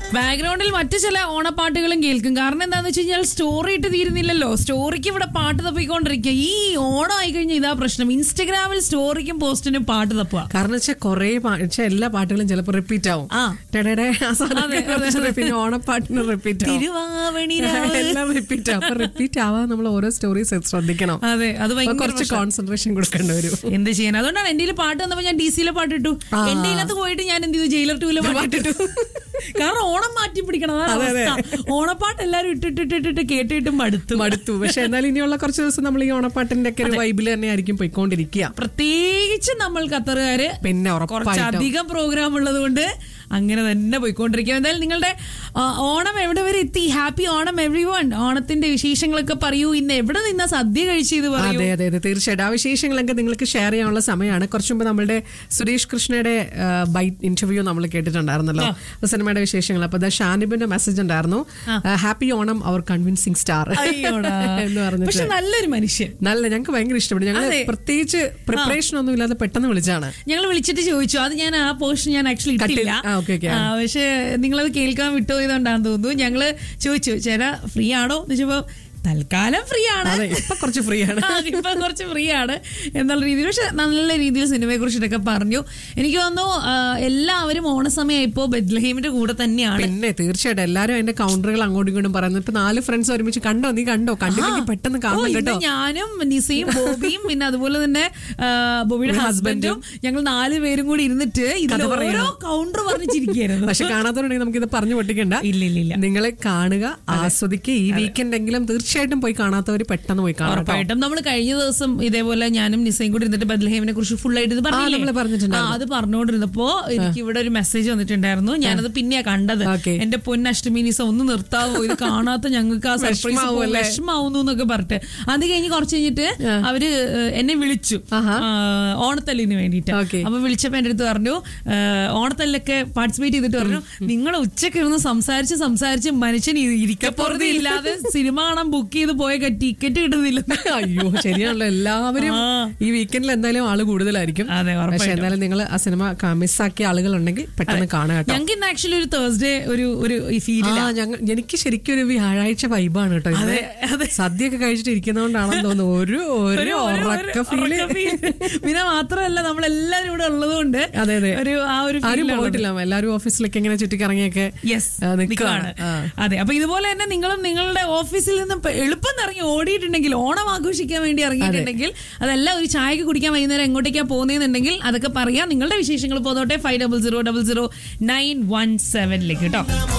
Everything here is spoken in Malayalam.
ബാക്ക്ഗ്രൗണ്ടിൽ മറ്റു ചില ഓണപ്പാട്ടുകളും കേൾക്കും കാരണം എന്താന്ന് വെച്ച് കഴിഞ്ഞാൽ സ്റ്റോറി ഇട്ട് തീരുന്നില്ലല്ലോ സ്റ്റോറിക്ക് ഇവിടെ പാട്ട് തപ്പിക്കൊണ്ടിരിക്കുക ഈ ഓണം ആയി കഴിഞ്ഞാൽ ഇതാ പ്രശ്നം ഇൻസ്റ്റഗ്രാമിൽ സ്റ്റോറിക്കും പോസ്റ്റിനും പാട്ട് തപ്പുക കാരണം വെച്ചാൽ കുറെ വെച്ചാൽ എല്ലാ പാട്ടുകളും ചിലപ്പോൾ റിപ്പീറ്റ് ആവും ആ. ടെടെടെ ആ സാധനം അതെ, അതെ, കുറച്ച് അതെ. പിന്നെ ഓണപ്പാട്ടിന് റിപ്പീറ്റ് ആവും തിരുവാവണി രാവ്. എല്ലാം റിപ്പീറ്റ് ആവും അപ്പൊ റിപ്പീറ്റ് ആവാൻ നമ്മൾ ഓരോ സ്റ്റോറീസ് ശ്രദ്ധിക്കണം അതെ അത് അപ്പൊ ഭയങ്കര കുറച്ച് പ്രശ്നം. കോൺസെൻട്രേഷൻ കൊടുക്കേണ്ടി വരും എന്ത് ചെയ്യാൻ അതുകൊണ്ടാണ് എന്റെ കയ്യില് പാട്ട് വന്നപ്പോ ഞാൻ ഡി സിയിലെ പാട്ട് ഇട്ടു എന്റെ ഇതിനകത്ത് പോയിട്ട് ഞാൻ എന്ത് ചെയ്തു ജയിലർ ടൂലെ പാട്ട് ഇട്ടു കാരണം ഓണം മാറ്റി പിടിക്കണം അതാണ് അതെ, അതെ. അവസ്ഥ. ഓണപ്പാട്ട് എല്ലാരും ഇട്ടിട്ടിട്ടിട്ട് കേട്ടിട്ട് മടുത്തു മടുത്തു പക്ഷെ എന്നാലും ഇനിയുള്ള കുറച്ച് ദിവസം നമ്മൾ ഈ ഓണപ്പാട്ടിന്റെ ഒക്കെ ഒരു വൈബിൽ തന്നെ ആയിരിക്കും പോയിക്കൊണ്ടിരിക്കുക പ്രത്യേകിച്ച് നമ്മൾ ഖത്തറുകാര് പിന്നെ ഉറപ്പായിട്ടും കുറച്ചധികം പ്രോഗ്രാം ഉള്ളത് കൊണ്ട് അങ്ങനെ തന്നെ പോയിക്കൊണ്ടിരിക്കുക എന്തായാലും നിങ്ങളുടെ ആ, ഓണം എവിടെ വരെ എത്തി ഹാപ്പി ഓണം എവ്രി വൺ ഓണത്തിന്റെ വിശേഷങ്ങളൊക്കെ പറയൂ ഇന്ന് എവിടെ നിന്നാ സദ്യ കഴിച്ചത് പറയൂ അതെ അതെ അതെ തീർച്ചയായിട്ടും ആ വിശേഷങ്ങളൊക്കെ നിങ്ങൾക്ക് ഷെയർ ചെയ്യാനുള്ള സമയമാണ് കുറച്ചു മുമ്പ് നമ്മളുടെ സുരേഷ് കൃഷ്ണയുടെ ബൈറ്റ് ഇന്റർവ്യൂ നമ്മൾ കേട്ടിട്ടുണ്ടായിരുന്നല്ലോ സിനിമയുടെ വിശേഷങ്ങൾ അപ്പൊ ദ ഷാനിബിന്റെ മെസ്സേജ് ഉണ്ടായിരുന്നു ഹാപ്പി ഓണം അവർ കൺവിൻസിങ് സ്റ്റാർ അയ്യോടാ. എന്ന് പറഞ്ഞിട്ട് പക്ഷെ നല്ലൊരു മനുഷ്യൻ നല്ല ഞങ്ങൾക്ക് ഭയങ്കര ഇഷ്ടപ്പെട്ടു ഞങ്ങൾ അതെ. പ്രത്യേകിച്ച് പ്രിപ്പറേഷൻ ഒന്നും ഇല്ലാതെ പെട്ടെന്ന് വിളിച്ചാണ് ഞങ്ങൾ വിളിച്ചിട്ട് ചോദിച്ചു അത് ഞാൻ ആ പോർഷൻ ഞാൻ ആക്ച്വലി ഇട്ടില്ല ആ, okay, okay. ആ, പക്ഷെ നിങ്ങളത് കേൾക്കാൻ വിട്ടുപോയതുകൊണ്ടാന്ന് തോന്നുന്നു ഞങ്ങള് ചോദിച്ചു ചേട്ടാ ഫ്രീ ആണോ എന്ന് ചോദിച്ചപ്പോ തൽക്കാലം ഫ്രീ ആണ് അതെ ഇപ്പൊ കുറച്ച് ഫ്രീ ആണ് ആ, ഇപ്പൊ കുറച്ച് ഫ്രീ ആണ് എന്നുള്ള രീതിയിൽ പക്ഷെ നല്ല രീതിയിൽ സിനിമയെ കുറിച്ചിട്ടൊക്കെ പറഞ്ഞു എനിക്ക് തോന്നുന്നു ആ, എല്ലാവരും ഓണസമയം ഇപ്പോ ബെദ്ലഹീമിന്റെ കൂടെ തന്നെയാണ് പിന്നെ തീർച്ചയായിട്ടും എല്ലാരും അതിന്റെ കൗണ്ടറുകൾ അങ്ങോട്ടും ഇങ്ങോട്ടും പറയുന്നു ഇപ്പൊ നാല് ഫ്രണ്ട്സ് ഒരുമിച്ച് കണ്ടോ നീ കണ്ടോ കണ്ടില്ലെങ്കിൽ പെട്ടെന്ന് ഓ, കാണണം ഇന്ന് കേട്ടോ ഞാനും നിസയും ബോബിയും പിന്നെ അതുപോലെ തന്നെ ആ, ബോബിയുടെ ഹസ്ബൻഡും ഞങ്ങൾ നാല് പേരും കൂടി ഇരുന്നിട്ട് ഇതിൽ ഓരോ കൗണ്ടർ പറഞ്ഞിരിക്കുകയായിരുന്നു പക്ഷെ കാണാത്തവരുണ്ടെങ്കിൽ നമുക്ക് ഇത് പറഞ്ഞു പൊട്ടിക്കണ്ട ഇല്ല ഇല്ല ഇല്ല നിങ്ങളെ കാണുക ആസ്വദിക്കുക ഈ വീക്കെൻഡ് എങ്കിലും തീർച്ചയായിട്ടും പോയി കാണാത്തവർ പെട്ടെന്ന് പോയി കാണാം കേട്ടോ. ഉറപ്പായിട്ടും നമ്മൾ കഴിഞ്ഞ ദിവസം ഇതേപോലെ ഞാനും നിസയും കൂടി ഇരുന്നിട്ട് ബദ്ലഹേമിനെ കുറിച്ച് ഫുൾ ആയിട്ട് ഇത് പറഞ്ഞില്ലേ? നമ്മള് പറഞ്ഞിട്ടുണ്ടായിരുന്നു. ആ, അത് പറഞ്ഞുകൊണ്ടിരുന്നപ്പോ എനിക്ക് ഇവിടെ ഒരു മെസ്സേജ് വന്നിട്ടുണ്ടായിരുന്നു ഞാനത് പിന്നെയാ കണ്ടത് Okay. എന്റെ പൊന്നഷ്ടമി നിസ ഒന്ന് നിർത്താവോ ഇത് കാണാത്ത ഞങ്ങൾക്ക് ആ സർപ്രൈസ് വിഷമാവുമല്ലേ? വിഷമാവുന്നു എന്നൊക്കെ പറഞ്ഞിട്ട് അത് കഴിഞ്ഞ് കുറച്ച് കഴിഞ്ഞിട്ട് അവര് ഏഹ്, എന്നെ വിളിച്ചു ആഹാ. ആ, ഓണത്തല്ലിന് വേണ്ടിയിട്ട് Okay. അപ്പൊ വിളിച്ചപ്പോ എന്റെ അടുത്ത് പറഞ്ഞു ഏഹ്, ഓണത്തല്ലൊക്കെ പാർട്ടിസിപ്പേറ്റ് ചെയ്തിട്ട് പറഞ്ഞു നിങ്ങൾ ഉച്ചക്ക് ഇരുന്ന് സംസാരിച്ച് സംസാരിച്ച് മനുഷ്യൻ ഇരിക്കപ്പുറതി ഇല്ലാതെ സിനിമ കാണാൻ ബുക്ക് ചെയ്ത് പോയ ടിക്കറ്റ് കിട്ടുന്നില്ല അയ്യോ ശരിയാണല്ലോ എല്ലാവരും ആ. ഈ വീക്കെൻഡിൽ എന്തായാലും ആള് കൂടുതലായിരിക്കും അതെ, ഉറപ്പായിട്ടും. പക്ഷെ എന്തായാലും നിങ്ങൾ ആ സിനിമ മിസ്സാക്കിയ ആളുകളുണ്ടെങ്കിൽ പെട്ടെന്ന് കാണാം കേട്ടോ ഞങ്ങൾക്ക് ഇന്ന് ആക്ച്വലി ഒരു തേഴ്സ്ഡേ ഒരു ഒരു ഫീൽ ആ ഞങ്ങൾ എനിക്ക് ശരിക്കും ഒരു വ്യാഴാഴ്ച വൈബാണ് കേട്ടോ ഇന്ന്. അതെ. സദ്യ ഒക്കെ കഴിച്ചിട്ട് ഇരിക്കുന്നതുകൊണ്ടാണെന്ന് തോന്നുന്നു ഒരു ഒരു ഉറക്ക ഫീല് പിന്നെ മാത്രമല്ല നമ്മളെല്ലാവരും ഇവിടെ ഉള്ളതുകൊണ്ട് അതെ അതെ ഒരു ആ ഒരു ആരും feel ഉള്ളത്. പോയിട്ടില്ല എല്ലാവരും ഓഫീസിലേക്ക് ഇങ്ങനെ ചുറ്റിക്കറങ്ങിയൊക്കെ യെസ് ആ, നിൽക്കുകയാണ്. ആ. അതെ അപ്പൊ ഇതുപോലെ തന്നെ നിങ്ങളും നിങ്ങളുടെ ഓഫീസിൽ നിന്ന് ഇപ്പൊ എളുപ്പം ഇറങ്ങി ഓടിയിട്ടുണ്ടെങ്കിൽ ഓണം ആഘോഷിക്കാൻ വേണ്ടി ഇറങ്ങിയിട്ടുണ്ടെങ്കിൽ അതല്ല ഒരു ചായക്ക് കുടിക്കാൻ വൈകുന്നേരം എങ്ങോട്ടേക്കാ പോകുന്നതെന്നുണ്ടെങ്കിൽ അതൊക്കെ പറയാം നിങ്ങളുടെ വിശേഷങ്ങൾ പോന്നോട്ടെ five double zero double zero nine one സെവനിലേക്ക് കേട്ടോ